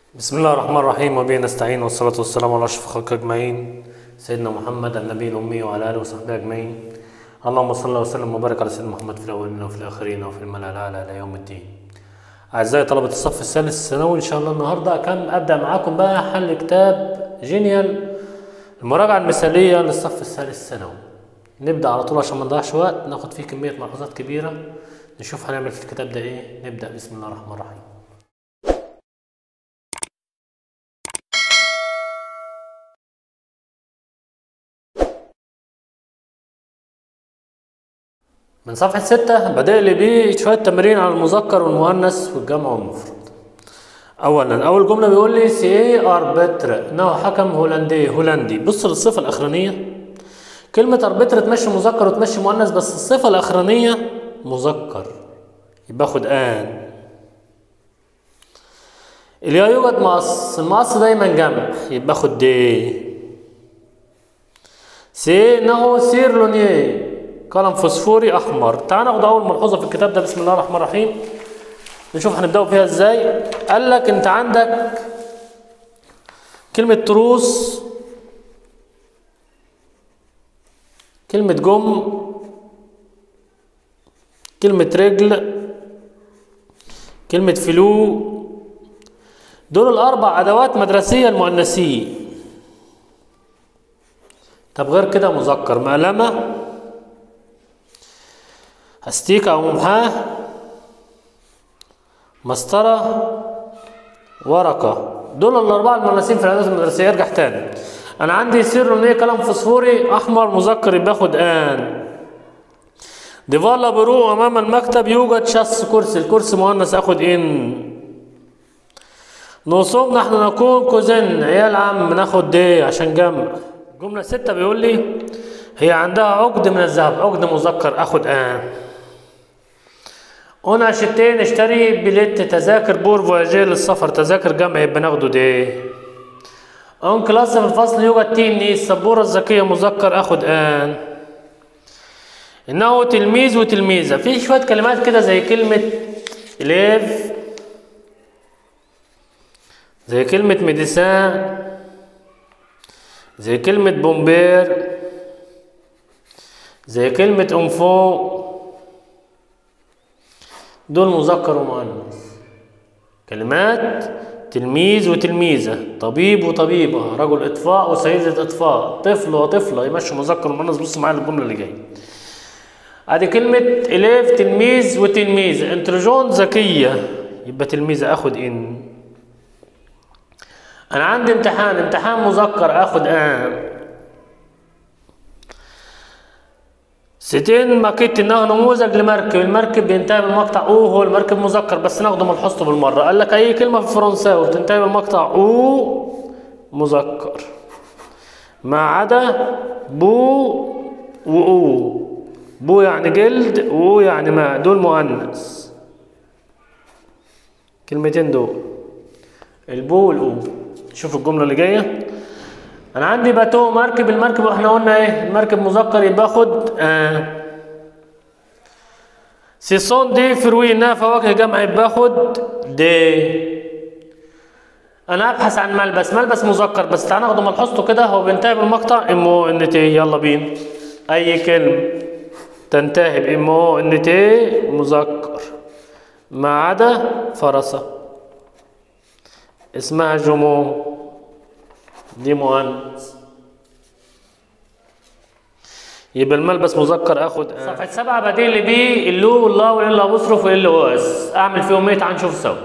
بسم الله الرحمن الرحيم وبه نستعين والصلاة والسلام على أشرف الخلق أجمعين سيدنا محمد النبي الأمي وعلى آله وصحبه أجمعين اللهم صل وسلم وبارك على سيدنا محمد في الأولين وفي الآخرين وفي الملأ الأعلى إلى يوم الدين أعزائي طلبة الصف الثالث الثانوي إن شاء الله النهاردة كان أبدأ معاكم بقى حل كتاب جينيال المراجعة المثالية للصف الثالث الثانوي نبدأ على طول عشان ما نضيعش وقت ناخد فيه كمية ملحوظات كبيرة نشوف هنعمل في الكتاب ده إيه نبدأ بسم الله الرحمن الرحيم من صفحة ستة بدأ لي بيه شوية تمارين على المذكر والمؤنث والجمع والمفرد. أولا أول جملة بيقول لي سي أربتر إنه حكم هولندي هولندي بص للصفة الأخرانية كلمة أربتر تمشي مذكر وتمشي مؤنث بس الصفة الأخرانية مذكر يبقى خد آن اللي يوجد مقص المقص دايما جمع يبقى خد دي سي إنه سير لونيه قلم فوسفوري احمر تعال ناخد اول ملحوظه في الكتاب ده بسم الله الرحمن الرحيم نشوف هنبداوا فيها ازاي قال لك انت عندك كلمه تروس كلمه جم كلمه رجل كلمه فلو دول الاربع ادوات مدرسيه المؤنثين طب غير كده مذكر مقلمه استيكة أو ممحاة مسطرة ورقة دول الأربعة المؤنثين في الأدوات المدرسية ارجع تاني أنا عندي سير لونية قلم فوسفوري أحمر مذكر باخد آن ديفالا برو أمام المكتب يوجد شخص كرسي الكرسي مؤنث آخد إن نصوم نحن نكون كوزن عيال عم ناخد دي عشان جمع جملة ستة بيقول لي هي عندها عقد من الذهب عقد مذكر آخد آن هنا شتين اشتري بليت تذاكر بور فواجيه للسفر تذاكر جمع يبقى ناخده دي اون كلاس في الفصل يوجد تيني السبورة الذكية مذكر اخد ان انه تلميذ وتلميذة في شوية كلمات كده زي كلمة ليف زي كلمة ميديسان زي كلمة بومبير زي كلمة انفو دول مذكر ومؤنث كلمات تلميذ وتلميذة طبيب وطبيبة رجل إطفاء وسيدة إطفاء طفل وطفلة يمشي مذكر ومؤنث بص معايا الجملة اللي جاية ادي كلمة إليف تلميذ وتلميذة انترجون ذكية يبقى تلميذة اخد ان انا عندي امتحان امتحان مذكر اخد ان ستين ماكيت انه نموذج لمركب المركب بينتهي بالمقطع او هو المركب مذكر بس ناخده ملحوظته بالمره قال لك اي كلمه في الفرنساوي بتنتهي بالمقطع او مذكر ما عدا بو واو بو يعني جلد واو يعني ماء دول مؤنث كلمتين دول البو والاو شوف الجمله اللي جايه انا عندي باتو مركب المركب واحنا قلنا ايه المركب مذكر يبقى خد آه. سيسون دي فروي انها فواكه جمع يبقى خد دي انا ابحث عن ملبس ملبس مذكر بس تعال ناخده ملحوظته كده هو بينتهي بالمقطع امو ان تي يلا بينا اي كلمه تنتهي بامو ان تي مذكر ما عدا فرسه اسمها جمو دي مؤنث يبقى الملبس مذكر اخد آه. صفحة سبعة بديل لي بيه اللو والله والإلا بصرف والإلا واس أعمل فيهم إيه تعال نشوف سوا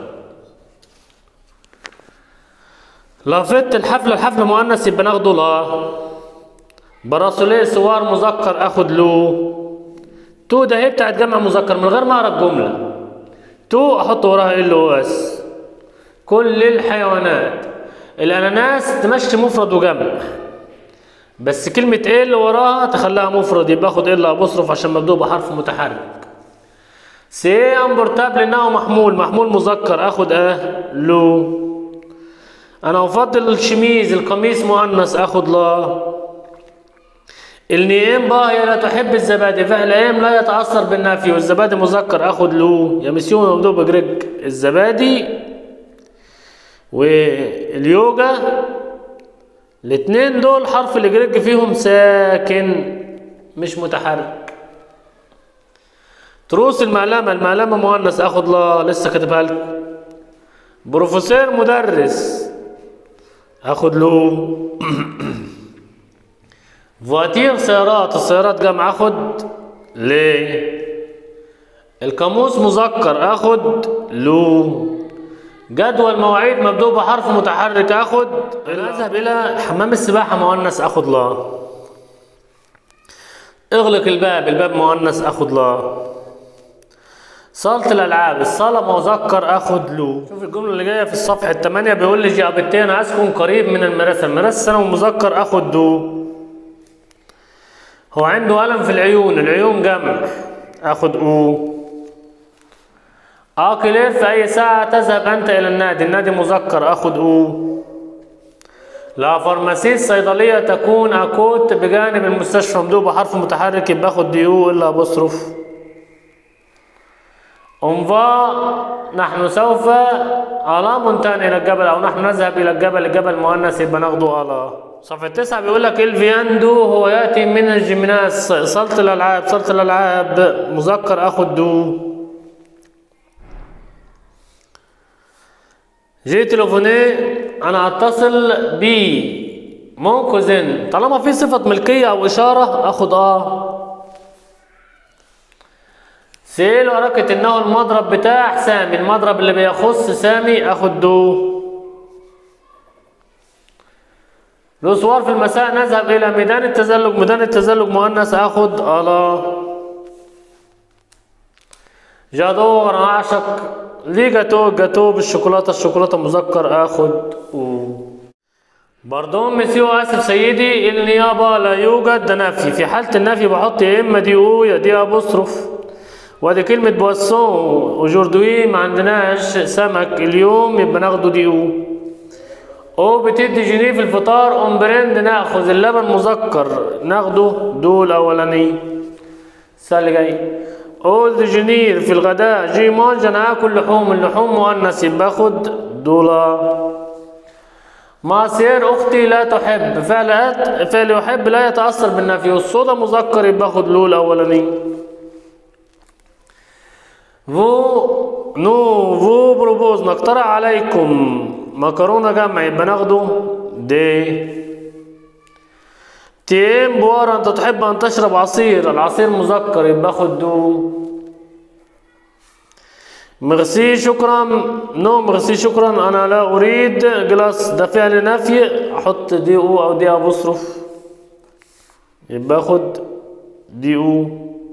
لافت الحفلة الحفلة مؤنث يبقى ناخده لا براسوليه سوار مذكر اخد لو تو ده هي بتاعت جمع مذكر من غير ما اقرا الجملة تو احط وراها إلا واس كل الحيوانات الاناناس تمشي مفرد وجمع بس كلمة ايه اللي وراها تخليها مفرد يبقى اخد ايه اللي بصرف عشان مبدوء بحرف متحرك سي امبورتابل انه محمول محمول مذكر اخد اه لو انا افضل الشميز القميص مؤنث اخد لا النيم بقى هي لا تحب الزبادي فعل ايم لا يتأثر بالنفي والزبادي مذكر اخد له يا مسيون مبدوء بجريج الزبادي واليوجا الاتنين دول حرف الجريج فيهم ساكن مش متحرك تروس المعلمة المعلمة مؤنث اخد لا لسه كاتبها لكم بروفيسور مدرس اخد له فواتير سيارات السيارات جمع اخد ليه القاموس مذكر اخد له جدول مواعيد مبدوء بحرف متحرك اخد اذهب الى حمام السباحه مؤنث اخد لا اغلق الباب الباب مؤنث اخد لا صالة الألعاب الصالة مذكر أخد له شوف الجملة اللي جاية في الصفحة الثمانية بيقول لي جابتين أسكن قريب من المدرسة المدرسة ثانوي مذكر أخد دو هو عنده ألم في العيون العيون جمع أخد أو آكلير في أي ساعة تذهب أنت إلى النادي النادي مذكر أخد أو لا فارماسي الصيدلية تكون أكوت بجانب المستشفى ممدوح بحرف متحرك يبقى أخد دي أو إلا بصرف أنفا نحن سوف على مونتان إلى الجبل أو نحن نذهب إلى الجبل الجبل مؤنث يبقى ناخده على صفحة تسعة بيقول لك الفياندو هو يأتي من الجيمناز صالة الألعاب صالة الألعاب مذكر أخد دو جي تليفوني أنا أتصل بي منقذ طالما في صفة ملكية أو إشارة أخد آه سيل وركة انه المضرب بتاع سامي المضرب اللي بيخص سامي اخد دو له صور في المساء نذهب الى ميدان التزلج ميدان التزلج مؤنث اخد الا جادو انا اعشق ليه جاتو جاتو بالشوكولاته الشوكولاته مذكر اخد و باردون مسيو اسف سيدي النيابه لا يوجد ده نفي في حاله النفي بحط يا اما دي او يا دي ابوستروف وادي كلمة بواسون وجوردوي ما عندناش سمك اليوم يبقى ناخده دي او او بتدي جنيه في الفطار ام برند ناخذ اللبن مذكر ناخده دول الاولاني السؤال اللي جاي او جنير في الغداء جي مانجا انا اكل لحوم اللحوم مؤنث يبقى اخد دولار ماسير اختي لا تحب فعل فعل يحب لا يتاثر بالنفي والصودا مذكر يبقى اخد له الاولاني فو نو فو بروبوز نقترح عليكم مكرونه جمع يبقى ناخده دي تيم بوار انت تحب ان تشرب عصير العصير مذكر يبقى خد دو ميرسي شكرا نو ميرسي شكرا انا لا اريد جلاس ده فعل نفي احط دي او او دي ابوستروف يبقى خد دي او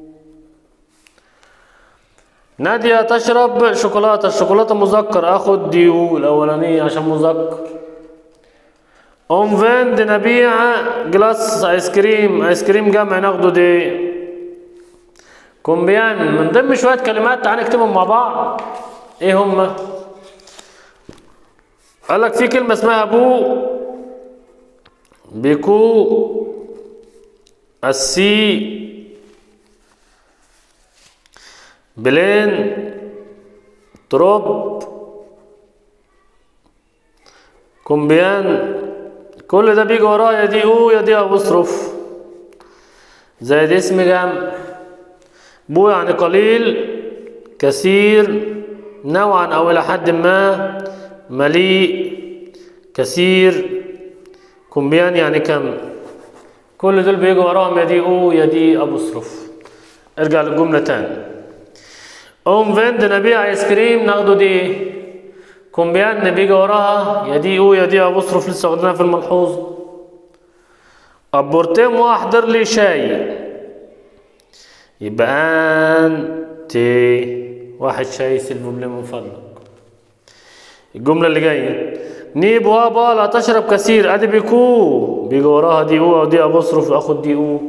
نادية تشرب شوكولاتة الشوكولاتة مذكر اخد دي او الاولانية عشان مذكر ام فيند نبيع جلاس ايس كريم ايس كريم جمع ناخده دي كومبيان من ضمن شوية كلمات تعال نكتبهم مع بعض ايه هما قال لك في كلمة اسمها بو بيكو السي بلين تروب كومبيان كل ده بيجي وراه يا دي او يا دي ابوستروف زي دي اسم جمع بو يعني قليل كثير نوعا او الى حد ما مليء كثير كومبيان يعني كم كل دول بيجوا وراهم يا دي او يا دي ابوستروف ارجع للجمله تاني ام فيند نبيع ايس كريم ناخده دي كومبيان بيجي وراها يا دي او يا دي ابوستروف لسه واخدينها في الملحوظ ابورتيم واحضر لي شاي يبقى انت واحد شاي سيلفو بلي من فضلك الجملة اللي جاية نيب وابا لا تشرب كثير ادي بيكو بيجي وراها دي او او دي ابوستروف اخد دي او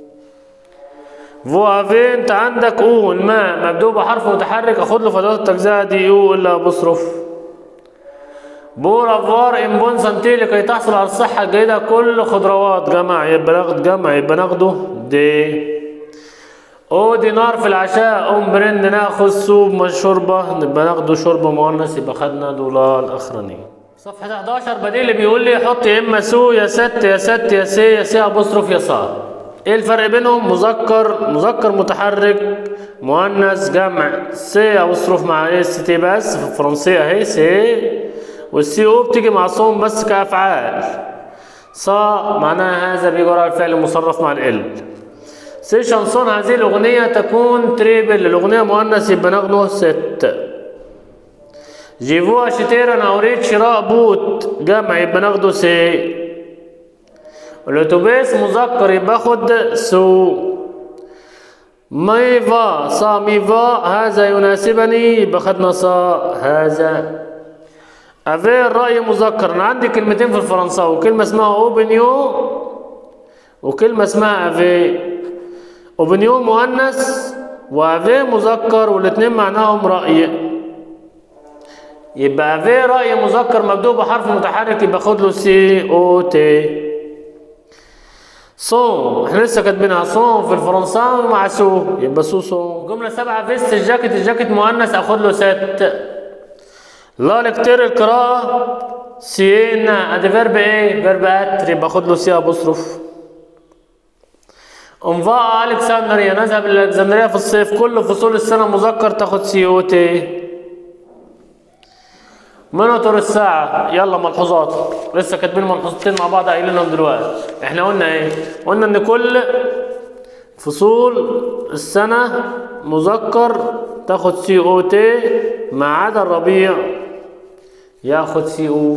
فو افي انت عندك او الماء مبدوء بحرف متحرك اخد له فضلات التجزئة دي او الا ابوستروف بور افوار ان بون سنتي لكي تحصل على الصحة الجيدة كل خضروات جمع يبقى ناخد جمع يبقى ناخده دي او دينار في العشاء ام برند ناخذ سوب من شوربة نبقى ناخده شوربة مؤنث يبقى خدنا دولار الاخراني صفحة 11 بديل بيقول لي حط يا اما سو يا ست يا ست يا سي يا سي ابوستروف يا صا ايه الفرق بينهم مذكر مذكر متحرك مؤنث جمع سي ابوستروف مع ايه اس تي بس في الفرنسية اهي سي والسي او بتيجي مع صوم بس كافعال صا معناها هذا بيجي وراء الفعل المصرف مع ال سي شانسون هذه الأغنية تكون تريبل الأغنية مؤنث يبقى ناخده ست جيفو اشتير أنا أريد شراء بوت جمع يبقى ناخده سي الأتوبيس مذكر يبقى خد سو ميفا صا ميفا هذا يناسبني يبقى خدنا صا هذا افي الرأي مذكر انا عندي كلمتين في الفرنساوي كلمة اسمها اوبنيو وكلمة اسمها افي اوبنيو مؤنث وافي مذكر والاتنين معناهم رأي يبقى افي رأي مذكر مبدوء بحرف متحرك يبقى خد له سي او تي صوم احنا لسه كاتبينها صوم في الفرنساوي مع سو يبقى سو صوم جملة سبعة فيست الجاكيت الجاكيت مؤنث اخد له ست لا لكتير القراءة سينا ادي فيرب ايه فيرب اتر يبقى خد له سي ابوستروف انفاء الكسندريا نذهب الالكسندريه في الصيف كل فصول السنه مذكر تاخد سي او تي منوتر الساعة يلا ملحوظات لسه كاتبين ملحوظتين مع بعض قايلينهم دلوقتي احنا قلنا ايه قلنا ان كل فصول السنة مذكر تاخد سي او تي ما عدا الربيع ياخد سي او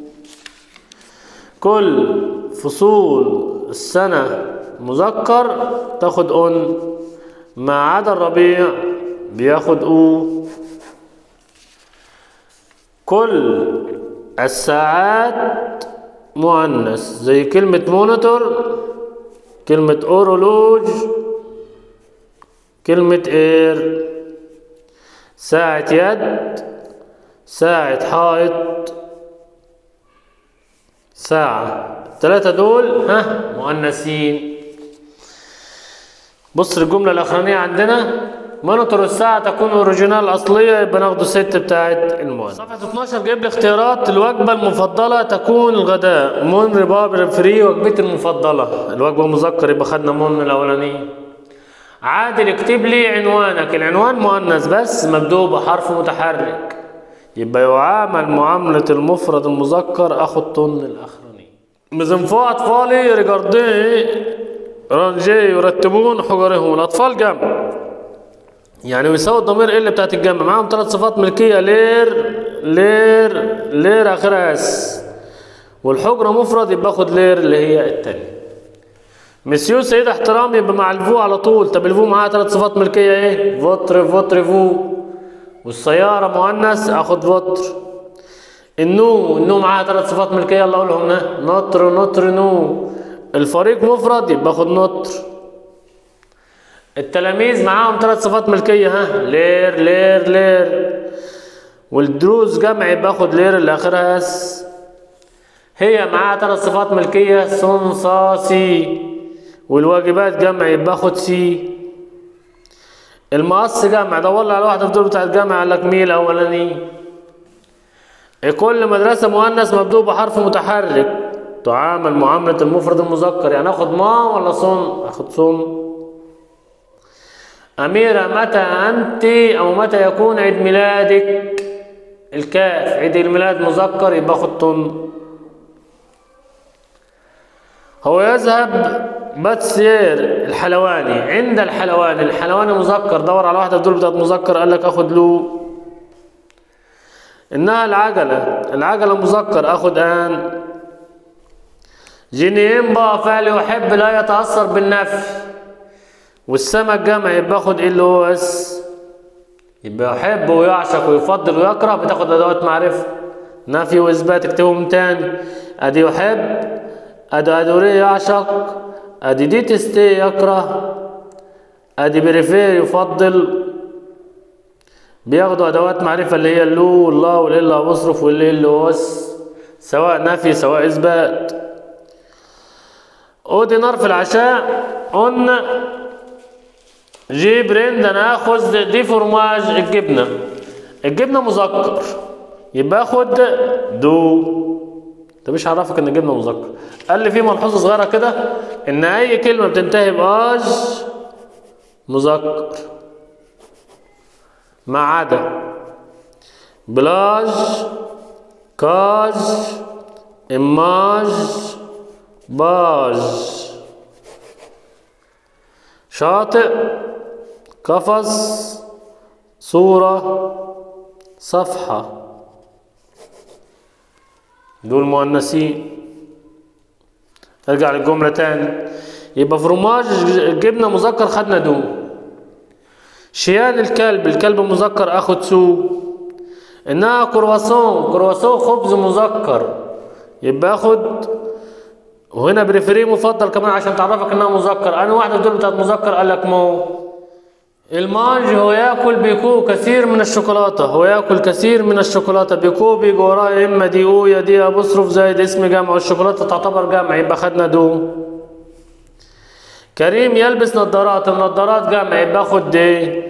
كل فصول السنة مذكر تاخد اون ما عدا الربيع بياخد او كل الساعات مؤنث زي كلمة مونيتور كلمة اورولوج كلمة اير ساعة يد ساعة حائط ساعة الثلاثة دول ها مؤنثين بص الجملة الأخرانية عندنا مونيتور الساعة تكون اوريجينال أصلية يبقى ناخد الست بتاعت المؤنث صفحة 12 جايب لي اختيارات الوجبة المفضلة تكون الغداء مون رباب فري وجبتي المفضلة الوجبة مذكر يبقى خدنا مون الأولانية عادل اكتب لي عنوانك العنوان مؤنث بس مبدوء بحرف متحرك يبقى يعامل معاملة المفرد المذكر أخو الطن الأخراني مزنفو أطفالي ريجاردي رانجي يرتبون حجرهم الأطفال جمع يعني ويساوي الضمير إيه اللي بتاعت الجمع معاهم ثلاث صفات ملكية لير لير لير آخرها اس والحجرة مفرد يبقى خد لير اللي هي التانية مسيو سيد احترام يبقى مع الفو على طول طب الفو معاها ثلاث صفات ملكية ايه فوتر فوتر فو والسيارة مؤنث اخد فوتر النو النو معاها ثلاث صفات ملكية يلا اقولهم ها نطر نطر نو الفريق مفرد يبقى اخد نطر التلاميذ معاهم ثلاث صفات ملكية ها لير لير لير والدروز جمع يبقى اخد لير اللي اخرها اس هي معاها ثلاث صفات ملكية صن صا سي والواجبات جمع يبقى اخد سي المقص جمع دور لي على واحدة في دول بتاعت جمع قال لك ميل اولاني كل مدرسة مؤنث مبدوء بحرف متحرك تعامل معاملة المفرد المذكر يعني اخد ما ولا صن اخد صن أميرة متى أنت أو متى يكون عيد ميلادك الكاف عيد الميلاد مذكر يبقى خد طن هو يذهب باتسير الحلواني عند الحلواني الحلواني مذكر دور على واحدة دول بتاعت مذكر قال لك اخد له انها العجلة العجلة مذكر اخد ان جينيمبا فعل يحب لا يتأثر بالنفي والسمك جمع يبقى اخد ال او اس يبقى يحب ويعشق ويفضل ويكره بتاخد ادوات معرفة نفي واثبات اكتبهم تاني ادي يحب ادي ادوري يعشق ادي دي تستي يكره ادي بريفير يفضل بياخدوا ادوات معرفة اللي هي اللو والله والإلا بصرف واللي اللي وس سواء نفي سواء اثبات اودينار في العشاء قلنا جيب رند ناخذ دي فرماج الجبنة الجبنة مذكر يبقى اخد دو ده مش عرفك ان جبنا مذكر قال لي في ملحوظه صغيره كده ان اي كلمه بتنتهي باج مذكر ما عدا بلاج كاج إماج باج شاطئ قفص صورة صفحة دول مؤنثين ارجع للجملة تاني يبقى فروماج جبنا مذكر خدنا دو شيان الكلب الكلب مذكر اخد سو انها كرواسون كرواسون خبز مذكر يبقى اخد وهنا بريفري مفضل كمان عشان تعرفك انها مذكر انا واحده دول بتاعت مذكر قال لك مو المانج هو ياكل بيكو كثير من الشوكولاته هو ياكل كثير من الشوكولاته بيكو بيجي وراه يا اما دي او يا دي ابصرف زائد اسم جمع والشوكولاته تعتبر جمع يبقى خدنا دو كريم يلبس نظارات النظارات جمع يبقى خد دي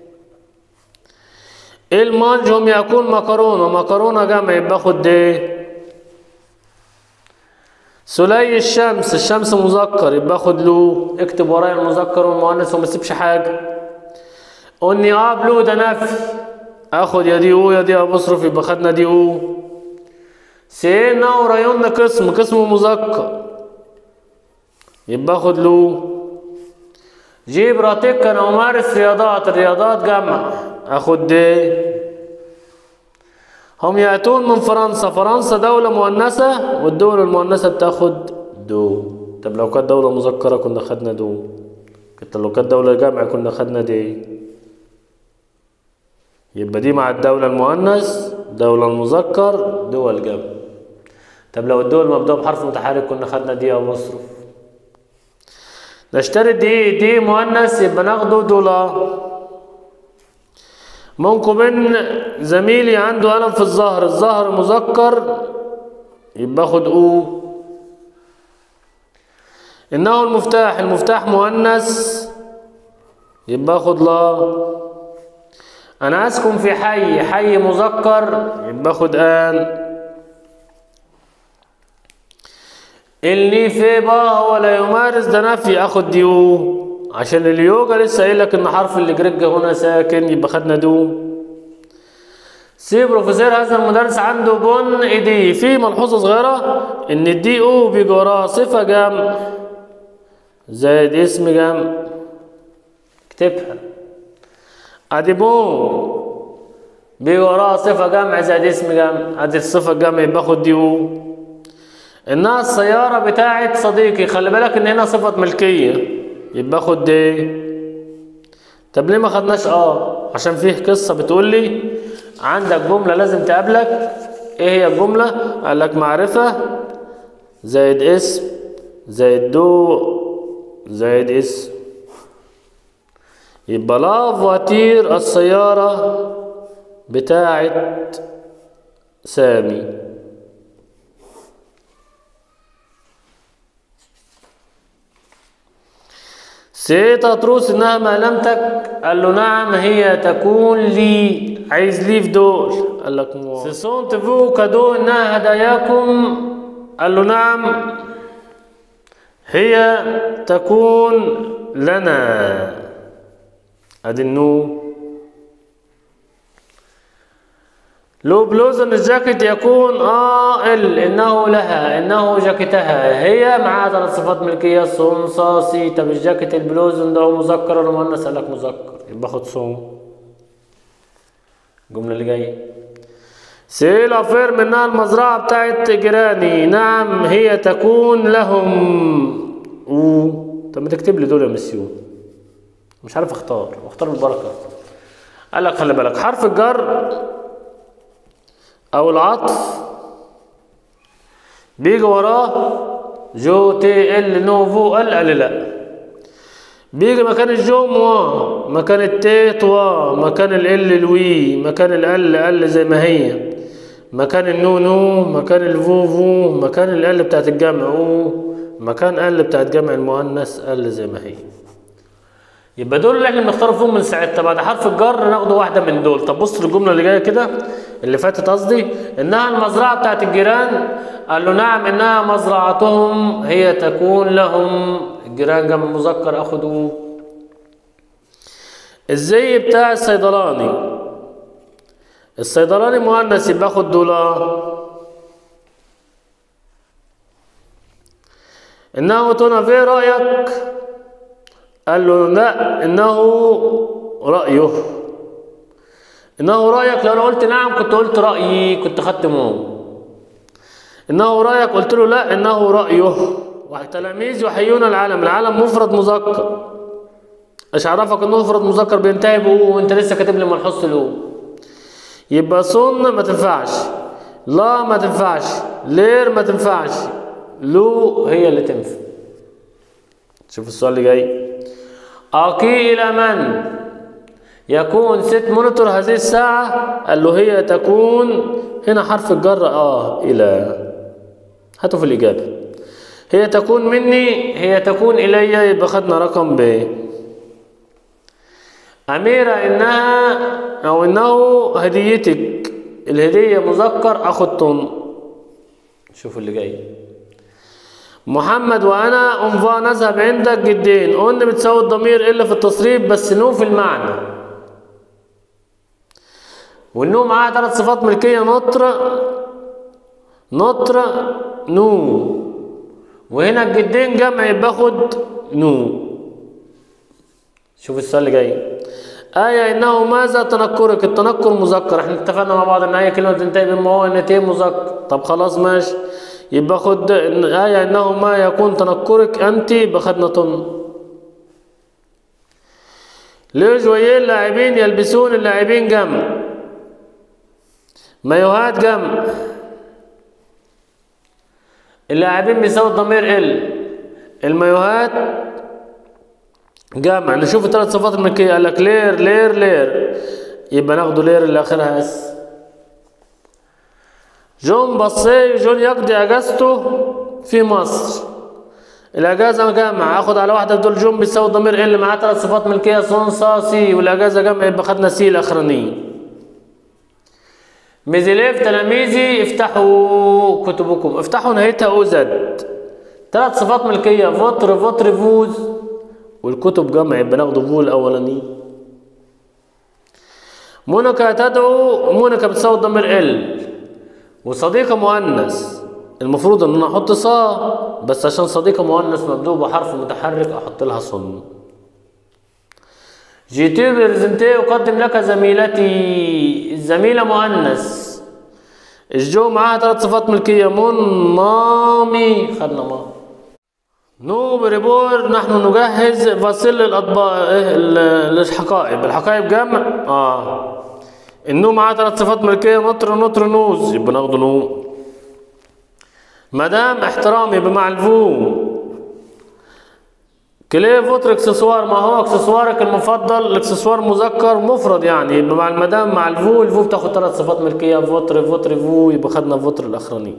المانج هم ياكل مكرونه مكرونه جمع يبقى خد دي سلي الشمس الشمس مذكر يبقى خد له اكتب ورايا المذكر والمؤنث وما تسيبش حاجه اني اه بلو ده نفي اخد يا دي او يا دي ابصرف يبقى خدنا دي او سينا وريون قسم قسم مذكر يبقى اخد له جيب راتك انا امارس رياضات الرياضات جمع اخد دي هم يأتون من فرنسا فرنسا دولة مؤنثة والدول المؤنثة بتاخد دو طب لو كانت دولة مذكرة كنا خدنا دو كنت لو كانت دولة جامعة كنا خدنا دي يبقى دي مع الدولة المؤنث دولة المذكر دول جمع طب لو الدول مبدوء بحرف متحرك كنا خدنا دي أو مصرف نشتري دي دي مؤنث يبقى ناخده دولار ممكن من زميلي عنده قلم في الظهر الظهر مذكر يبقى اخد او انه المفتاح المفتاح مؤنث يبقى اخد لا انا اسكن في حي حي مذكر يبقى اخد ان اللي في با هو لا يمارس ده نفي اخد ديو عشان اليوجا لسه قايل لك ان حرف الجريج هنا ساكن يبقى خدنا دو سي بروفيسور هذا المدرس عنده بن ايدي في ملحوظه صغيره ان الدي او بيجي وراها صفه جمع زائد اسم جمع اكتبها ادي بون بيجي وراها صفه جمع زائد اسم جمع ادي الصفه الجمع يبقى باخد دي او انها السياره بتاعت صديقي خلي بالك ان هنا صفه ملكيه يبقى خد دي طب ليه ما خدناش اه عشان فيه قصه بتقول لي عندك جمله لازم تقابلك ايه هي الجمله قال لك معرفه زائد اسم زائد دو زائد اسم يبقى لا فواتير السياره بتاعت سامي سيتا تروس انها ملامتك قال له نعم هي تكون لي عايز لي في دول قال لك مو سيسون تفو كادو انها هداياكم قال له نعم هي تكون لنا ادي النو لو بلوزن الجاكيت يكون آه ال إنه لها إنه جاكيتها هي معها ثلاث صفات ملكية صون صاصي طب الجاكيت البلوزن ده هو مذكر ولا مؤنث قال لك مذكر يبقى خد صون الجملة اللي جاية سيل أفير منها المزرعة بتاعت جيراني نعم هي تكون لهم و طب ما تكتب لي دول يا مسيو مش عارف اختار اختار البركة قال لك خلي بالك حرف الجر او العطف بيجي وراه جو تي ال نوفو ال ال لا بيجي مكان الجو موا مكان التي توا مكان ال ال الوي مكان ال ال زي ما هي مكان النو نو مكان الفو فو مكان ال بتاعت الجمع او مكان ال بتاعت جمع المؤنث ال زي ما هي يبقى دول اللي احنا بنختار فيهم من ساعتها بعد حرف الجر ناخد واحده من دول طب بص الجمله اللي جايه كده اللي فاتت قصدي انها المزرعه بتاعت الجيران قال له نعم انها مزرعتهم هي تكون لهم الجيران جمع مذكر اخدوه الزي بتاع الصيدلاني الصيدلاني مؤنث يبقى اخد دولار انه تونا في رايك قال له لا انه رايه انه رايك لو انا قلت نعم كنت قلت رايي كنت خدت مو انه رايك قلت له لا انه رايه تلاميذ يحيون العالم العالم مفرد مذكر ايش عرفك انه مفرد مذكر بينتهي بأو وانت لسه كاتب لي ملحوظ له يبقى صن ما تنفعش لا ما تنفعش لير ما تنفعش لو هي اللي تنفع شوف السؤال اللي جاي أقي إلى من يكون ست مونيتور هذه الساعة قال له هي تكون هنا حرف الجر آه إلى هاتوا في الإجابة هي تكون مني هي تكون إلي يبقى خدنا رقم ب أميرة إنها أو إنه هديتك الهدية مذكر أخد طن شوفوا اللي جاي محمد وانا انفا نذهب عندك جدين قلنا بتساوي الضمير الا في التصريف بس نو في المعنى والنو معاها ثلاث صفات ملكيه نطر نطر نو وهنا الجدين جمع باخد نو شوف السؤال اللي جاي آية إنه ماذا تنكرك التنكر مذكر احنا اتفقنا مع بعض إن أي كلمة تنتهي بما هو نتين مذكر طب خلاص ماشي يبقى خد آية إنه ما يكون تنكرك أنت بخدنا طن ليه جويين لاعبين يلبسون اللاعبين جمع مايوهات جمع اللاعبين بيساوي الضمير ال المايوهات جمع نشوف الثلاث صفات الملكية قال لك لير لير لير يبقى ناخده لير اللي آخرها اس جون بصي جون يقضي اجازته في مصر الاجازه جمع اخد على واحده دول جون بيساوي ضمير اللي معاه ثلاث صفات ملكيه صون صا سي والاجازه جمع يبقى خدنا سي الاخرانيه ميزيليف تلاميذي افتحوا كتبكم افتحوا نهايتها او زد ثلاث صفات ملكيه فوتر فوتر فوز والكتب جمع يبقى ناخده فو الاولاني مونيكا تدعو مونيكا بتساوي ضمير ال وصديقة مؤنث المفروض ان انا احط صا بس عشان صديقة مؤنث مبدوء بحرف متحرك احط لها صن جيتي برزنتي اقدم لك زميلتي الزميلة مؤنث الجو معاها ثلاث صفات ملكية من مامي خدنا مامي نو بريبور نحن نجهز فصل الاطباق إيه الحقائب الحقائب جمع اه النو معاه ثلاث صفات ملكيه نطر نطر نوز يبقى ناخده نو مدام احترامي بمع الفو كليه فوتر اكسسوار ما هو اكسسوارك المفضل الاكسسوار مذكر مفرد يعني يبقى مع المدام مع الفو الفو بتاخد ثلاث صفات ملكيه فوتر فوتر فو يبقى خدنا فوتر الاخراني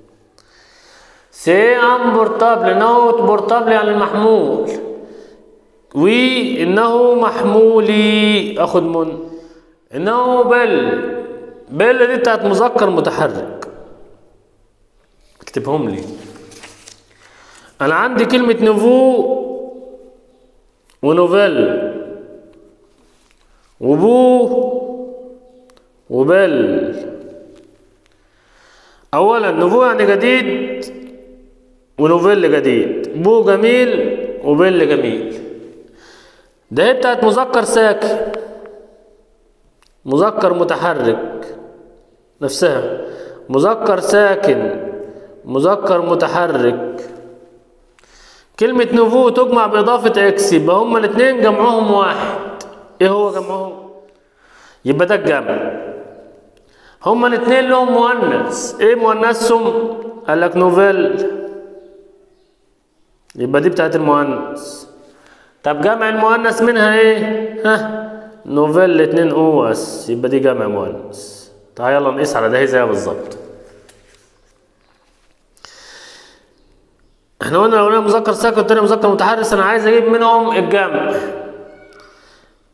سي ام بورتابل نوت بورتابل يعني المحمول وي انه محمولي اخد من انه بل بل دي بتاعت مذكر متحرك اكتبهم لي انا عندي كلمة نوفو ونوفيل وبو وبل اولا نوفو يعني جديد ونوفيل جديد بو جميل وبل جميل ده هي بتاعت مذكر ساكن مذكر متحرك نفسها مذكر ساكن مذكر متحرك كلمة نوفو تجمع بإضافة إكس يبقى هما الاتنين جمعهم واحد إيه هو جمعهم؟ يبقى ده الجمع هما الاتنين لهم مؤنث إيه مؤنثهم؟ قال لك نوفيل يبقى دي بتاعت المؤنث طب جمع المؤنث منها إيه؟ ها؟ نوفيل اتنين او اس يبقى دي جمع مؤنث تعال يلا نقيس على ده زيها بالظبط احنا قلنا لو انا مذكر ساكن والتاني مذكر متحرك انا عايز اجيب منهم الجمع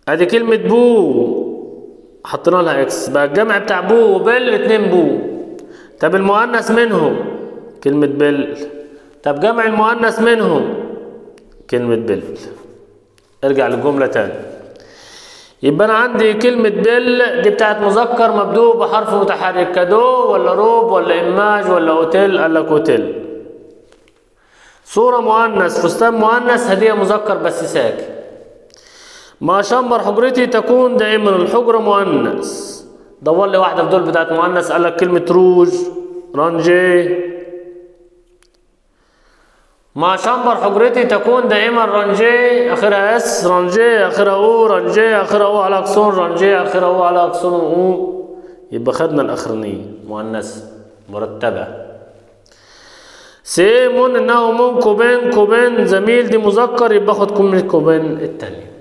ادي كلمة بو حطينا لها اكس بقى الجمع بتاع بو وبل اتنين بو طب المؤنث منهم كلمة بل طب جمع المؤنث منهم كلمة بل ارجع للجملة تاني يبقى انا عندي كلمة بل دي بتاعت مذكر مبدوء بحرف متحرك كادو ولا روب ولا اماج ولا اوتيل قال لك اوتيل صورة مؤنث فستان مؤنث هدية مذكر بس ساكن ما شمبر حجرتي تكون دائما الحجرة مؤنث دور لي واحدة في دول بتاعت مؤنث قال لك كلمة روج رانجي ما شمبر حجرتي تكون دائما رانجي اخرها اس رانجي اخرها او رانجي اخرها او على اكسون رانجي اخرها او على اكسون او يبقى خدنا الاخرانية مؤنث مرتبة سيمون انه من كوبين كوبين زميل دي مذكر يبقى اخد كلمة كوبين التانية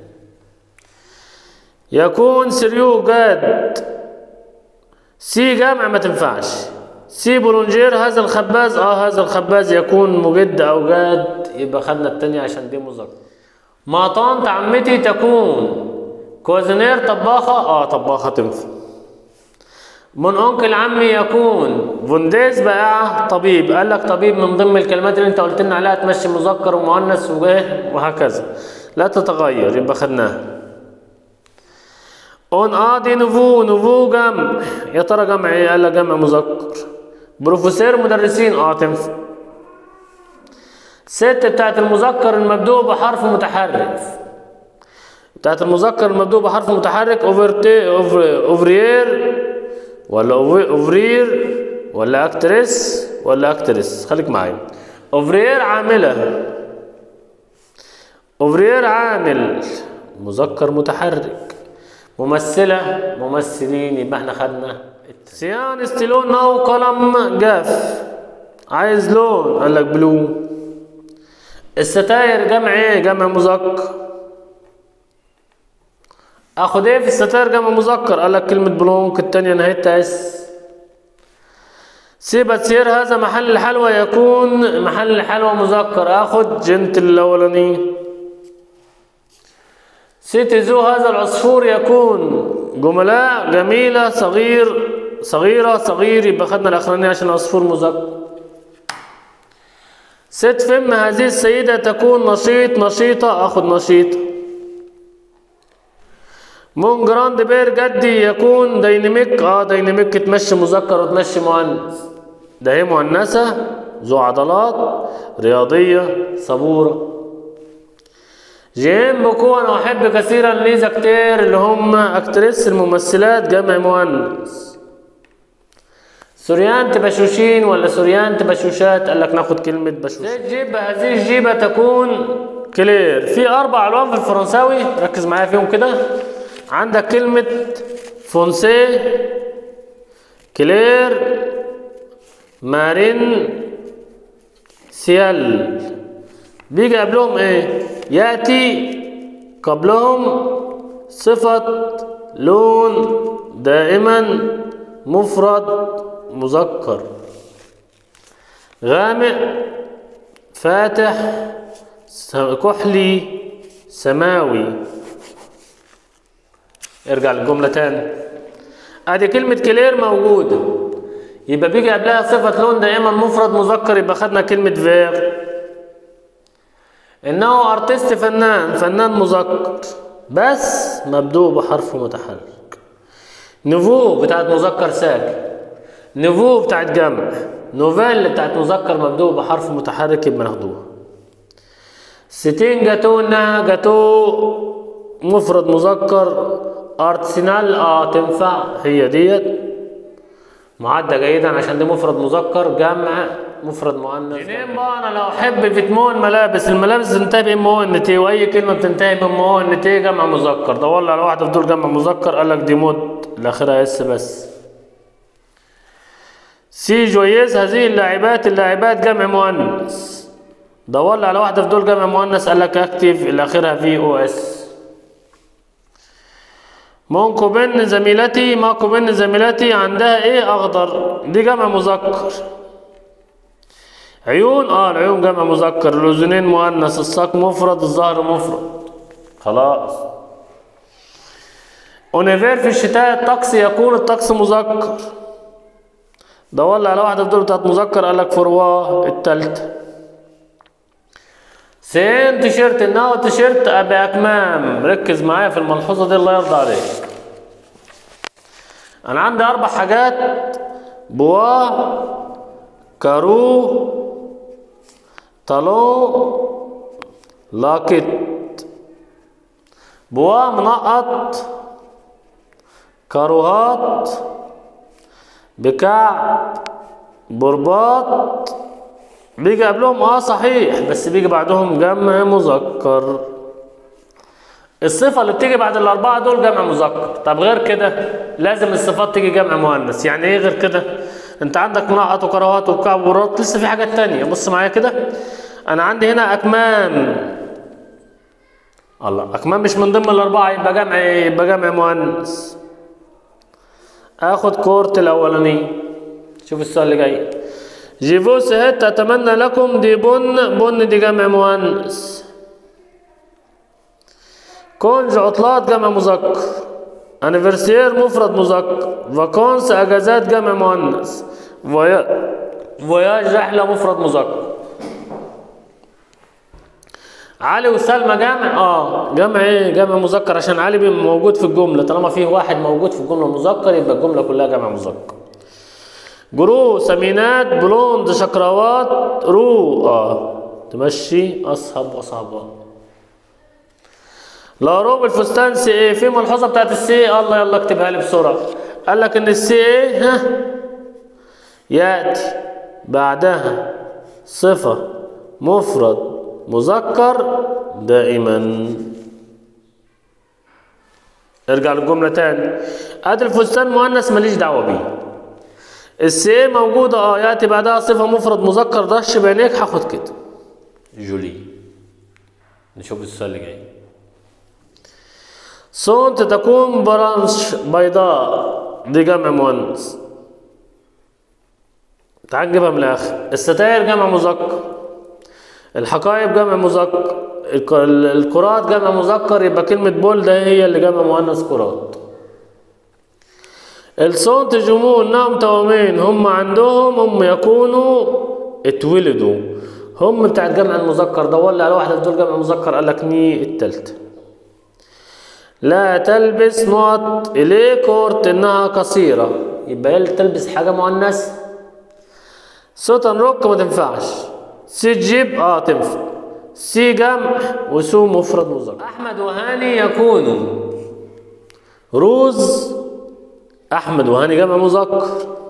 يكون سريو جاد سي جمع ما تنفعش سي بولونجير هذا الخباز اه هذا الخباز يكون مجد او جاد يبقى خدنا التانية عشان دي مذكر ما طنط عمتي تكون كوزنير طباخة اه طباخة تنفع من انكل عمي يكون فونديز بقى طبيب قال لك طبيب من ضمن الكلمات اللي انت قلت لنا عليها تمشي مذكر ومؤنث وجاه وهكذا لا تتغير يبقى خدناها اون اه دي نوفو نوفو جمع يا ترى جمع ايه قال لك جمع مذكر بروفيسور مدرسين اه تنفع ست بتاعت المذكر المبدوء بحرف متحرك بتاعت المذكر المبدوء بحرف متحرك اوفرتي أوفر اوفرير ولا أوف- اوفرير ولا اكتريس ولا اكتريس خليك معايا اوفرير عامله اوفرير عامل مذكر متحرك ممثلة ممثلين يبقى احنا خدنا سيان استيلون نو قلم جاف عايز لون قال لك بلو الستاير جمع ايه جمع مذكر اخد ايه في الستاير جمع مذكر قال لك كلمة بلونك التانية نهايتها اس سيبت سير هذا محل الحلوى يكون محل الحلوى مذكر اخد جنت الاولاني سيتزو هذا العصفور يكون جملاء جميلة صغير صغيرة صغير يبقى خدنا الأخرانية عشان العصفور مذكر ست فم هذه السيدة تكون نشيط نشيطة أخد نشيطة مون جراند بير جدي يكون ديناميك اه ديناميك تمشي مذكر وتمشي مؤنث ده هي مؤنثة ذو عضلات رياضية صبورة جيم بكو انا احب كثيرا ليزا كتير اللي هم اكتريس الممثلات جمع مؤنث سوريان بشوشين ولا سوريان بشوشات قال لك ناخد كلمة بشوش الجيبة هذه الجيبة تكون كلير في أربع ألوان في الفرنساوي ركز معايا فيهم كده عندك كلمة فونسي كلير مارين سيال بيجي قبلهم ايه ياتي قبلهم صفة لون دائما مفرد مذكر غامق فاتح س- كحلي سماوي ارجع للجملة تاني ادي كلمة كلير موجودة يبقى بيجي قبلها صفة لون دائما مفرد مذكر يبقى خدنا كلمة فير انه ارتست فنان فنان مذكر بس مبدوء بحرف متحرك نوفو بتاعت مذكر ساكن نوفو بتاعت جمع نوفيل بتاعت مذكر مبدوء بحرف متحرك يبقى ناخدوها ستين جاتو انها جاتو مفرد مذكر ارتسنال اه تنفع هي ديت معدة جيدا عشان دي مفرد مذكر جمع مفرد مؤنث جنين بقى انا لو احب فيتمون ملابس الملابس بتنتهي بام او ان تي واي كلمه بتنتهي بام او ان تي جمع مذكر دور لي على واحده في دول جمع مذكر قال لك دي مود الاخرها اس بس سي جويز هذه اللاعبات اللاعبات جمع مؤنث دور لي على واحده في دول جمع مؤنث قال لك اكتف اللي اخرها في او اس ممكن بين زميلتي ماكو بين زميلتي عندها ايه اخضر دي جمع مذكر عيون اه العيون جمع مذكر الاذنين مؤنث الساق مفرد الظهر مفرد خلاص اونيفير في الشتاء الطقس يكون الطقس مذكر دور على واحدة في دول بتاعت مذكر قال لك فرواه التالتة سين تيشيرت انه تيشيرت باكمام ركز معايا في الملحوظة دي الله يرضى عليك انا عندي اربع حاجات بوا كارو طالون لاكت بوا منقط كاروهات بكعب برباط بيجي قبلهم اه صحيح بس بيجي بعدهم جمع مذكر الصفة اللي بتيجي بعد الأربعة دول جمع مذكر طب غير كده لازم الصفات تيجي جمع مؤنث يعني ايه غير كده انت عندك منقط وكراهات وبكعب وبرباط لسه في حاجات تانية بص معايا كده انا عندي هنا اكمام الله اكمام مش من ضمن الاربعه يبقى جمع يبقى جمع مؤنث اخد كورت الاولاني شوف السؤال اللي جاي جيفو سهت اتمنى لكم دي بن بن دي جمع مؤنث كونج عطلات جمع مذكر انيفرسير مفرد مذكر فاكونس اجازات جمع مؤنث فويا- فوياج رحله مفرد مذكر علي وسلمى جمع اه جمع ايه جمع مذكر عشان علي بيبقى موجود في الجمله طالما فيه واحد موجود في الجمله مذكر يبقى الجمله كلها جمع مذكر جرو سمينات بلوند شكراوات رو اه تمشي اصحب وصحبات لا روب الفستان سي ايه في ملحوظه بتاعت السي الله يلا اكتبها لي بسرعه قال لك ان السي ايه ها ياتي بعدها صفه مفرد مذكر دائما ارجع للجمله تاني ادي الفستان مؤنث ماليش دعوه بيه السي موجوده اه ياتي بعدها صفه مفرد مذكر دش بعينيك هاخد كده جولي نشوف السؤال اللي جاي صونت تكون برانش بيضاء دي جمع مؤنث تعال نجيبها من الاخر الستاير جمع مذكر الحقائب جمع مذكر الك- الكرات جمع مذكر يبقى كلمة بول ده هي اللي جمع مؤنث كرات الصوت جموع انهم توامين هم عندهم هم يكونوا اتولدوا هم بتاعت جمع المذكر دور لي على واحدة في دول جمع مذكر قال لك ني التالتة لا تلبس نقط إليه كورت إنها قصيرة يبقى هي اللي تلبس حاجة مؤنث سوتن روك ما تنفعش سي جيب اه تنفع سي جمع وسو مفرد مذكر احمد وهاني يكونوا روز احمد وهاني جمع مذكر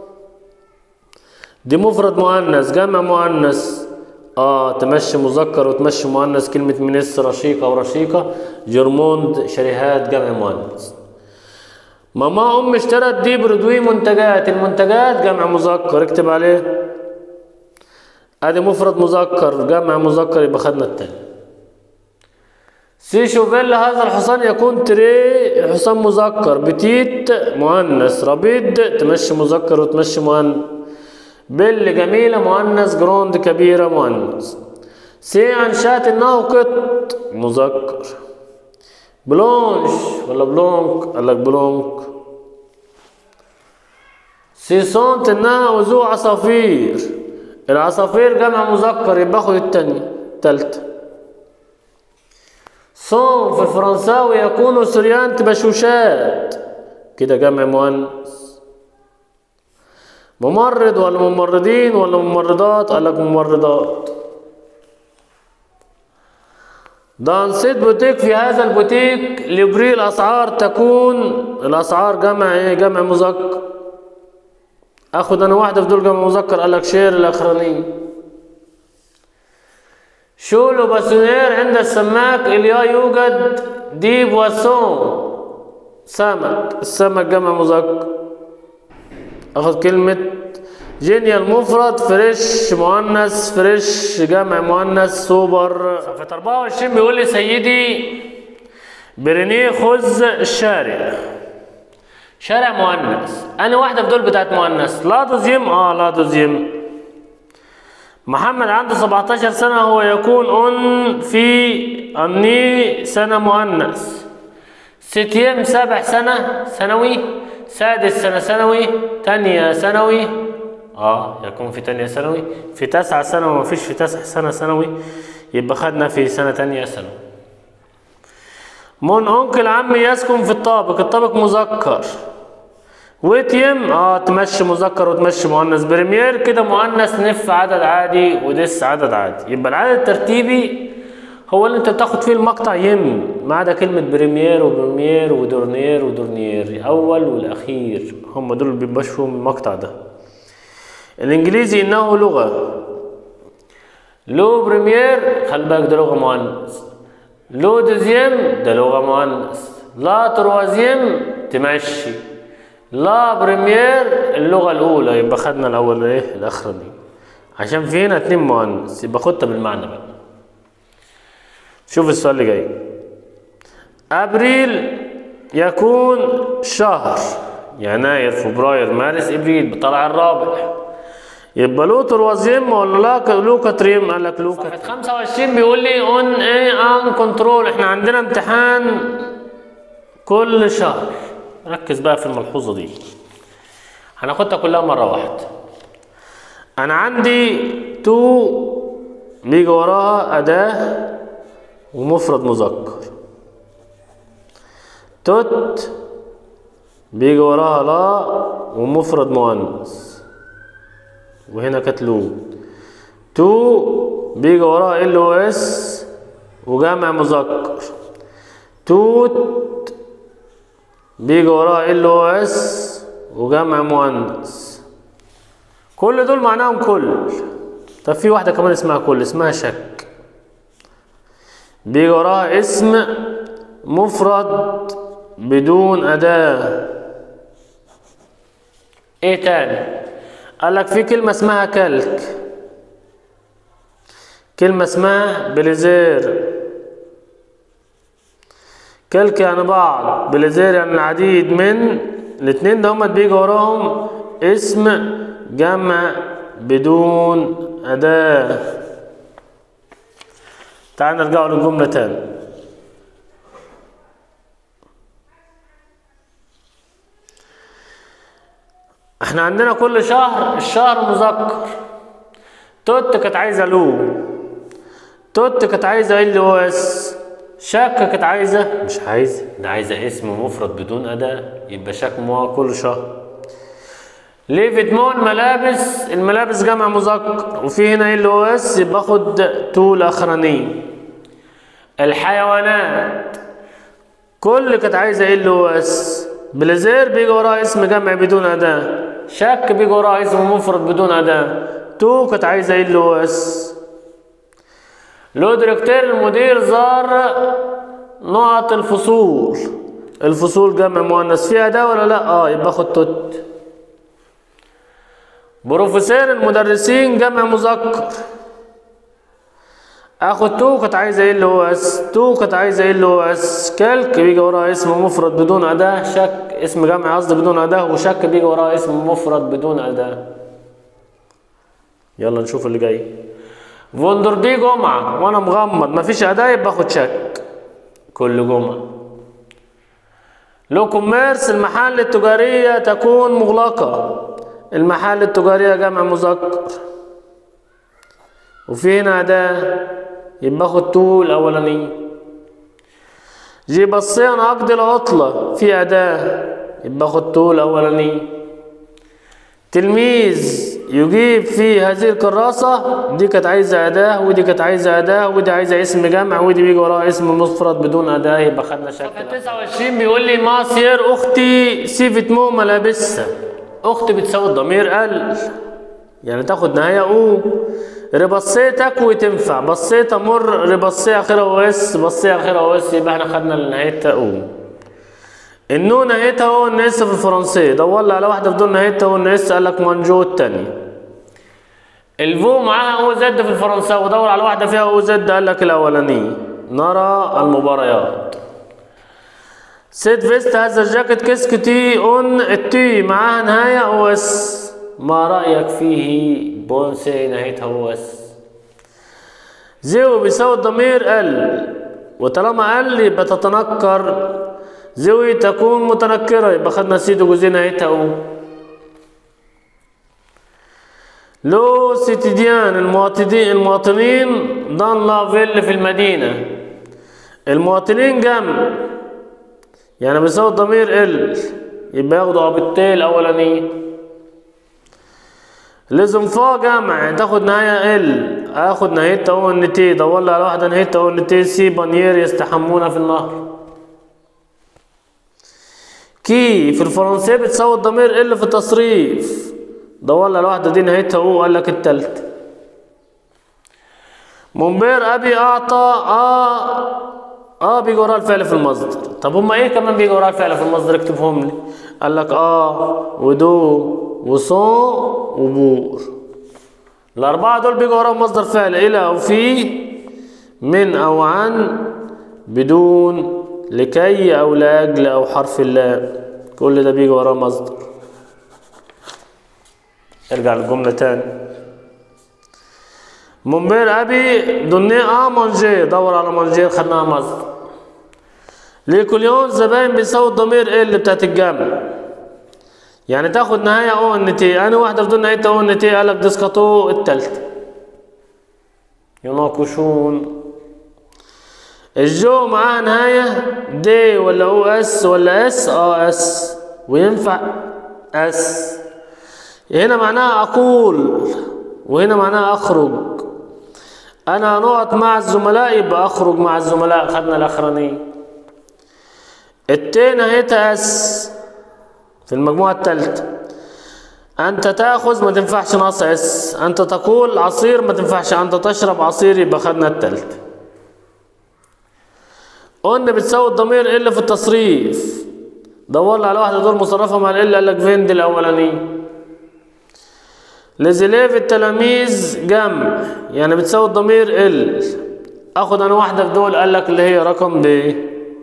دي مفرد مؤنث جمع مؤنث اه تمشي مذكر وتمشي مؤنث كلمة منس رشيقة ورشيقة جرموند شريهات جمع مؤنث ماما ام اشترت دي بردوي منتجات المنتجات جمع مذكر اكتب عليه ادي مفرد مذكر جمع مذكر يبقى خدنا التاني سي شوفيل هذا الحصان يكون تري حصان مذكر بتيت مؤنث ربيد تمشي مذكر وتمشي مؤنث بل جميلة مؤنث جروند كبيرة مؤنث سي أنشات إنه قط مذكر بلونش ولا بلونك قال لك بلونك سيسونت إنها وزوع عصافير العصافير جمع مذكر يبقى اخد التانية تالتة صوم في الفرنساوي يكون سريانت بشوشات كده جمع مؤنث ممرض ولا ممرضين ولا ممرضات قال لك ممرضات دانسيت بوتيك في هذا البوتيك لبري الاسعار تكون الاسعار جمع ايه جمع مذكر اخد انا واحده في دول جمع مذكر قال لك شير الاخراني شولو باسونير عند السماك اليا يوجد دي بواسون سمك السمك جمع مذكر اخد كلمة جينيال مفرد فريش مؤنث فريش جمع مؤنث سوبر صفحة 24 بيقول لي سيدي برينيه خذ الشارع شارع مؤنث انا واحده في دول بتاعت مؤنث لا تزيم اه لا تزيم محمد عنده 17 سنه هو يكون ان في اني سنه مؤنث ستيم سابع سنة ثانوي سادس سنة ثانوي تانية ثانوي اه يكون في تانية ثانوي في تاسعة ثانوي مفيش في تاسعة سنة ثانوي يبقى خدنا في سنة تانية ثانوي من أنكل عمي يسكن في الطابق الطابق مذكر وتيم اه تمشي مذكر وتمشي مؤنث بريمير كده مؤنث نف عدد عادي ودس عدد عادي يبقى العدد الترتيبي هو اللي انت بتاخد فيه المقطع يم ما عدا كلمة بريمير وبريمير ودورنير ودورنير أول والأخير هم دول اللي بيبقاش فيهم المقطع ده الإنجليزي إنه لغة لو بريمير خلي بالك ده لغة مؤنث لو دوزيام ده لغة مؤنث لا تروازيام تمشي لا بريمير اللغة الأولى يبقى خدنا الأول إيه الأخراني عشان في هنا اتنين مؤنث يبقى خدها بالمعنى بقى شوف السؤال اللي جاي أبريل يكون شهر يناير فبراير مارس ابريل بطلع الرابع يبقى له تروازيم ولا لا له كتريم قال لك له صفحه 25 بيقول لي اون ايه ان كنترول احنا عندنا امتحان كل شهر ركز بقى في الملحوظه دي هناخدها كلها مره واحده انا عندي تو بيجي وراها اداه ومفرد مذكر توت بيجي وراها لا ومفرد مؤنث وهنا كانت لو تو بيجي وراها ال او اس وجمع مذكر توت بيجي وراها ال او اس وجمع مؤنث كل دول معناهم كل طب في واحدة كمان اسمها كل اسمها شك بيجي وراها اسم مفرد بدون أداة ايه تاني قال لك في كلمة اسمها كلك كلمة اسمها بليزير كلك يعني بعض بليزير يعني العديد من الاتنين ده هما بيجي وراهم اسم جمع بدون أداة تعال نرجع للجملة تاني احنا عندنا كل شهر الشهر مذكر توت كانت عايزة لو توت كانت عايزة ال او اس شك كانت عايزة مش عايزة ده عايزة اسم مفرد بدون أداة يبقى شك مو كل شهر ليفيتمون ملابس الملابس جمع مذكر وفي هنا ال او اس يبقى خد تو الاخرانيه الحيوانات كل كانت عايزه ال او اس بليزير بيجي وراه اسم جمع بدون اداه شك بيجي وراه اسم مفرد بدون اداه تو كانت عايزه ال او اس لو ديركتير المدير زار نقط الفصول الفصول جمع مؤنث فيها ده ولا لا اه يبقى خد توت بروفيسور المدرسين جمع مذكر اخد تو كانت عايزه ايه اللي هو اس تو كانت عايزه ايه اللي هو اس كلك بيجي وراها اسم مفرد بدون اداه شك اسم جمع قصدي بدون اداه وشك بيجي وراها اسم مفرد بدون اداه يلا نشوف اللي جاي فوندر دي جمعه وانا مغمض مفيش اداه يبقى اخد شك كل جمعه لو كوميرس المحال التجاريه تكون مغلقه المحال التجارية جمع مذكر وفي هنا أداة يبقى خد تو الأولانية جي بصي أنا أقضي العطلة في أداة يبقى خد تو الأولانية تلميذ يجيب في هذه الكراسة دي كانت عايزة أداة ودي كانت عايزة أداة ودي عايزة اسم جمع ودي بيجي وراها اسم مفرد بدون أداة يبقى خدنا شكل 29 بيقول لي ماسير أختي سيفت مو ملابسها اخت بتساوي الضمير قل يعني تاخد نهاية او ربصيتك وتنفع بصيت امر ربصي اخرها او اس بصي اخرها او اس يبقى احنا خدنا نهايتها او النو نهايتها او ان اس في الفرنسية دور لي على واحدة بدون نهايتها او ان اس قال لك مانجو التاني الفو معاها او زد في الفرنساوي ودور على واحدة فيها او زد قال لك الاولانية نرى المباريات سيد فيست هذا الجاكيت كيسك تي اون التي معاها نهاية او اس ما رأيك فيه بونسي نهايتها او اس زيرو بيساوي الضمير ال وطالما ال يبقى تتنكر زوي تكون متنكرة يبقى خدنا سيد وجوزين نهايتها او لو سيتيديان المواطنين المواطنين دان لا فيل في المدينة المواطنين جمع يعني بيساوي الضمير ال يبقى ياخدوا بالتاء الأولانية لازم فا جمع يعني تاخد نهاية ال اخد نهايتها او ان تي دور لي على واحدة نهايتها او ان تي سي بانيير يستحمون في النهر كي في الفرنسية بتساوي الضمير ال في التصريف دور لي على واحدة دي نهايتها او قال لك التالتة منبير ابي اعطى اه اه بيجي وراه الفعل في المصدر طب هما ايه كمان بيجي وراه الفعل في المصدر اكتبهم لي قال لك اه ودو وصون وبور الأربعة دول بيجوا وراهم مصدر فعل إلى أو في من أو عن بدون لكي أو لأجل أو حرف اللام كل ده بيجي وراه مصدر ارجع للجملة تاني منبير أبي دوني آ مانجي دور على مانجير خدناها مصدر ليه كل يوم زباين بيساوي الضمير إيه اللي بتاعت الجمع يعني تاخد نهاية او ان تي انا واحدة بدون نهاية او ان تي قالك ديسكاتو التالتة يناقشون الجو معاه نهاية دي ولا او اس ولا اس اه اس وينفع اس هنا معناها اقول وهنا معناها اخرج انا نقط مع الزملاء يبقى اخرج مع الزملاء خدنا الاخرانية التي نهايتها اس في المجموعة الثالثة أنت تأخذ ما تنفعش ناقص اس أنت تقول عصير ما تنفعش أنت تشرب عصير يبقى خدنا الثالثة قلنا بتساوي الضمير إلا في التصريف دور لي على واحدة دول مصرفة مع ال قال لك فين دي الأولانية لزليف التلاميذ جمع يعني بتساوي الضمير ال اخد انا واحدة في دول قال لك اللي هي رقم ب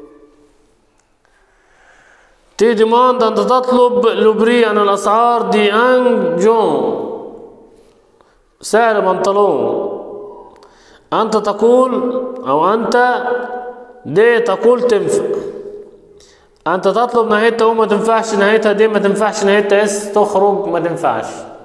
تي ديماند أنت تطلب لوبري عن الأسعار دي أن جون سعر بنطلون أنت تقول أو أنت دي تقول تنفع أنت تطلب نهايتها وما تنفعش نهايتها دي ما تنفعش نهايتها اس تخرج ما تنفعش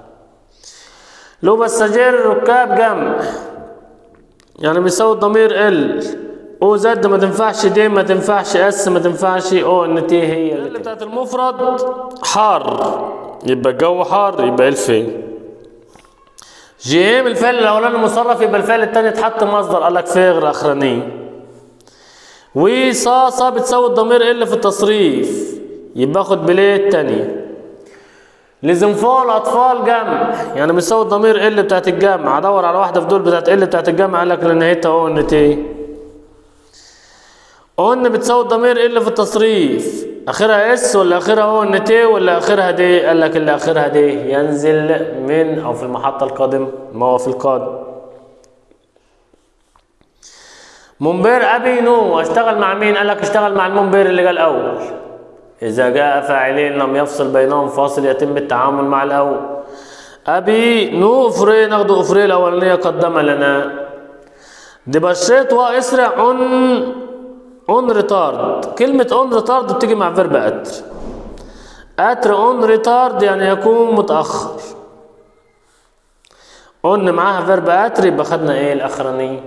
لو السجاير الركاب جمع يعني بيساوي الضمير ال او زد ما تنفعش دي ما تنفعش اس ما تنفعش او ان تي هي اللي بتاعت المفرد حار يبقى الجو حار يبقى الفي جي ام الفعل الاولاني مصرف يبقى الفعل الثاني اتحط مصدر قال لك فغر اخرانيه وصا صا بتساوي الضمير ال في التصريف يبقى اخد بليه الثانيه لزنفال اطفال جمع يعني بيساوي الضمير ال بتاعت الجمع ادور على واحده في دول بتاعت ال بتاعت الجمع قال لك لان نهايتها او ان تي قلنا بتساوي الضمير اللي في التصريف اخرها اس ولا اخرها او ان تي ولا اخرها دي قال لك اللي اخرها دي ينزل من او في المحطة القادم ما هو في القادم منبر ابي نو اشتغل مع مين قال لك اشتغل مع المنبر اللي قال اول اذا جاء فاعلين لم يفصل بينهم فاصل يتم التعامل مع الاول ابي نو افري ناخد افري الاولانيه قدم لنا دبشيت واسرع عن اون ريتارد كلمة اون ريتارد بتيجي مع فيرب اتر اتر اون ريتارد يعني يكون متأخر اون معاها فيرب اتر يبقى خدنا ايه الاخرانية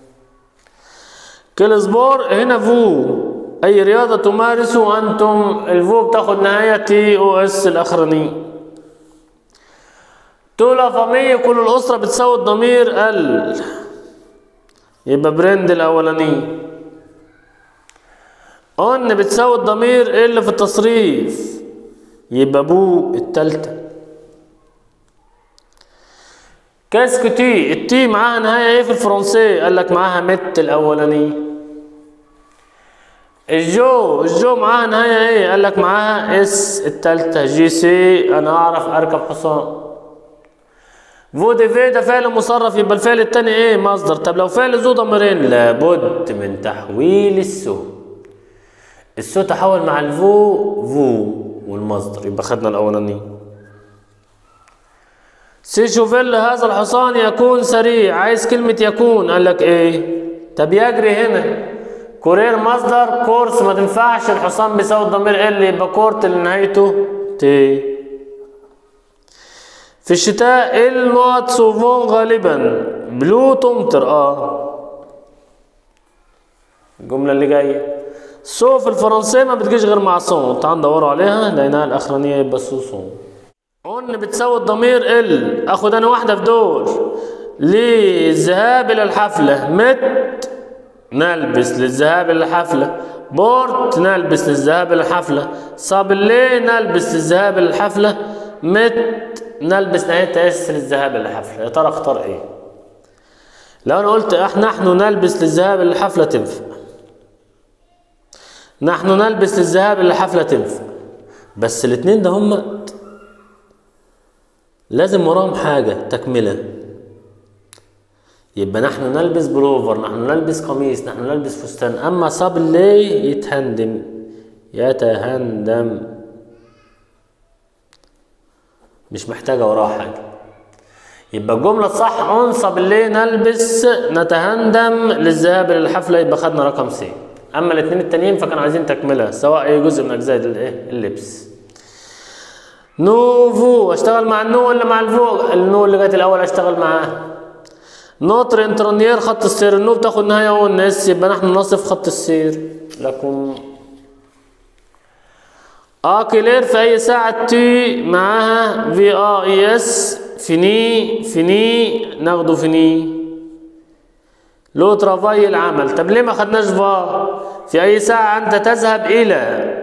كل سبور هنا فو اي رياضة تمارسوا انتم الفو بتاخد نهاية تي او اس الاخرانية طول فامية كل الاسرة بتساوي الضمير ال يبقى برند الاولانيه ان بتساوي الضمير اللي في التصريف يبقى بو التالتة كاسكو تي التي معاها نهاية ايه في الفرنسية قال لك معاها مت الأولانية الجو الجو معاها نهاية ايه قال لك معاها اس التالتة جي سي انا اعرف اركب حصان فو دي في ده فعل مصرف يبقى الفعل التاني ايه مصدر طب لو فعل ذو ضميرين لابد من تحويل السو السو تحول مع الفو فو والمصدر يبقى خدنا الاولاني سي شوفيل هذا الحصان يكون سريع عايز كلمة يكون قال لك ايه طب يجري هنا كورير مصدر كورس ما تنفعش الحصان بيساوي الضمير ال يبقى كورت اللي نهايته تي في الشتاء النوت سوفون غالبا بلو تمطر اه الجملة اللي جاية سو في الفرنسية ما بتجيش غير مع صون تعال ندوروا عليها لقيناها الأخرانية يبقى سو صون قلنا بتساوي الضمير ال اخد انا واحدة في دول للذهاب إلى الحفلة مت نلبس للذهاب إلى الحفلة بورت نلبس للذهاب إلى الحفلة صابلي نلبس للذهاب إلى الحفلة مت نلبس نهاية اس للذهاب إلى الحفلة يا ترى اختار ايه لو انا قلت احنا نحن نلبس للذهاب إلى الحفلة تنفع نحن نلبس للذهاب إلى الحفلة تنفع بس الاتنين ده هم لازم وراهم حاجة تكملة يبقى نحن نلبس بلوفر نحن نلبس قميص نحن نلبس فستان اما صاب اللي يتهندم يتهندم مش محتاجة وراها حاجة يبقى الجملة الصح انصب اللي نلبس نتهندم للذهاب للحفلة يبقى خدنا رقم سي اما الاثنين التانيين فكانوا عايزين تكملة سواء اي جزء من اجزاء الايه اللبس نوفو اشتغل مع النو ولا مع الفو النو اللي جت الاول اشتغل معاه نوتر انترونيير خط السير النو بتاخد نهاية اول الناس يبقى نحن نصف خط السير لكم اكلير في اي ساعة تي معاها في ا اي اس فيني فيني ناخده فيني لو ترافاي العمل طب ليه ما خدناش فا في اي ساعة انت تذهب الى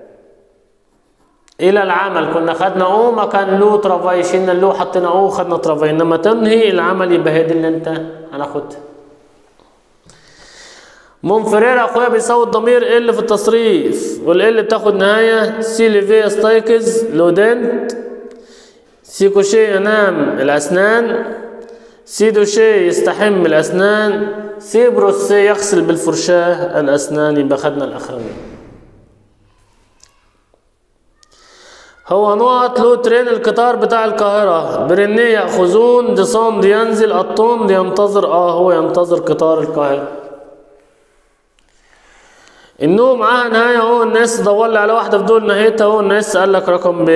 الى العمل كنا خدنا او مكان لو ترافاي شلنا اللو حطينا او خدنا ترافاي انما تنهي العمل يبقى هي دي اللي انت هناخدها منفرير اخويا بيساوي الضمير ال في التصريف والال بتاخد نهايه سي ليفي يستيقظ لودنت سي كوشي ينام الاسنان سي دوشي يستحم الاسنان سي بروسي يغسل بالفرشاه الاسنان يبقى خدنا الاخراني هو نقط له ترين القطار بتاع القاهرة برنيه يأخذون ديسون ينزل الطون ينتظر اه هو ينتظر قطار القاهرة النوم معاها نهاية اهو الناس دور لي على واحدة في دول نهايتها اهو الناس قال لك رقم ب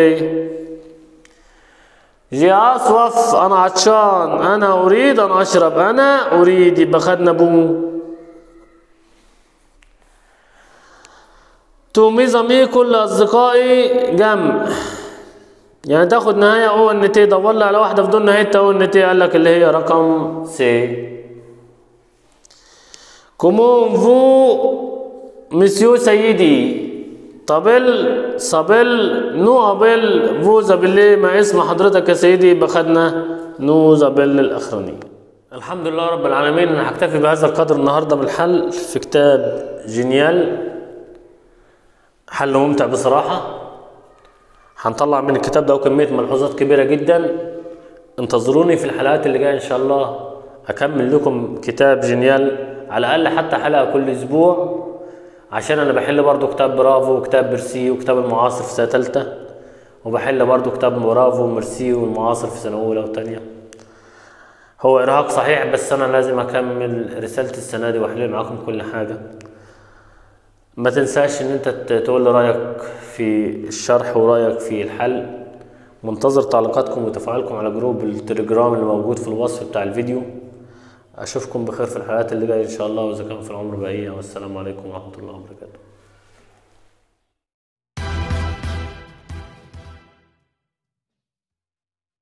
جي أصوف أنا عطشان أنا أريد أن أشرب أنا أريد يبقى خدنا بو توميزامي كل أصدقائي جمع يعني تاخد نهاية او ان تي دور لي على واحدة في دول نهايتها او ان تي قال لك اللي هي رقم سي كومون فو مسيو سيدي طبل صبل نو قبل فو زبلي ما اسم حضرتك يا سيدي بخدنا نو زبل الاخراني الحمد لله رب العالمين انا هكتفي بهذا القدر النهارده من الحل في كتاب جينيال حل ممتع بصراحه هنطلع من الكتاب ده كميه ملحوظات كبيره جدا انتظروني في الحلقات اللي جايه ان شاء الله اكمل لكم كتاب جينيال على الاقل حتى حلقه كل اسبوع عشان انا بحل برضو كتاب برافو وكتاب ميرسي وكتاب المعاصر في سنه ثالثه وبحل برضو كتاب برافو وميرسي والمعاصر في سنه اولى وثانيه هو ارهاق صحيح بس انا لازم اكمل رساله السنه دي واحل معاكم كل حاجه ما تنساش ان انت تقول لي رايك في الشرح ورايك في الحل منتظر تعليقاتكم وتفاعلكم على جروب التليجرام اللي موجود في الوصف بتاع الفيديو اشوفكم بخير في الحلقات اللي جايه ان شاء الله واذا كان في العمر بقيه والسلام عليكم ورحمه الله وبركاته